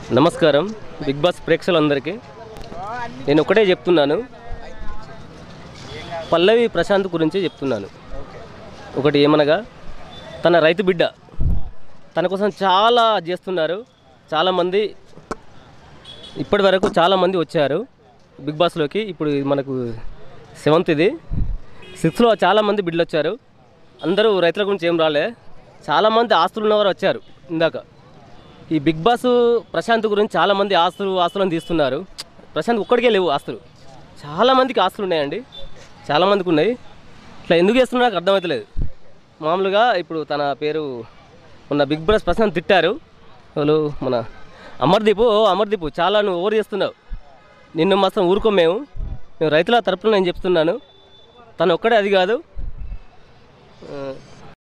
నమస్కారం big boss ప్రేక్షకులందరికీ నేను ఒకటే చెప్తున్నాను పల్లవి ప్రశాంత్ గురించి చెప్తున్నాను ఒకటి ఏమనగా తన రైతు బిడ్డ తన కోసం చాలా చేస్తున్నారు చాలామంది ఇప్పటి వరకు చాలామంది వచ్చారు బిగ్ బాస్లోకి ఇప్పుడు ఇది మనకు సెవెంత్ ఇది సిక్స్త్లో చాలామంది బిడ్డలు వచ్చారు అందరూ రైతుల గురించి ఏం రాలే చాలామంది ఆస్తులు ఉన్నవారు వచ్చారు ఇందాక ఈ బిగ్ బాస్ ప్రశాంత్ గురించి చాలామంది ఆస్తులు ఆస్తులను తీస్తున్నారు ప్రశాంత్ ఒక్కడికే లేవు ఆస్తులు చాలామందికి ఆస్తులు ఉన్నాయండి చాలామందికి ఉన్నాయి ఇట్లా ఎందుకు చేస్తున్నా నాకు అర్థమవుతలేదు మామూలుగా ఇప్పుడు తన పేరు మొన్న బిగ్ బాస్ ప్రశాంత్ తిట్టారు వాళ్ళు మన అమర్దీప్ ఓ అమర్దీప్ చాలా నువ్వు ఓవర్ చేస్తున్నావు నిన్ను మాత్రం ఊరుకో మేము మేము రైతుల తరపున నేను చెప్తున్నాను తను ఒక్కడే అది కాదు ఆ,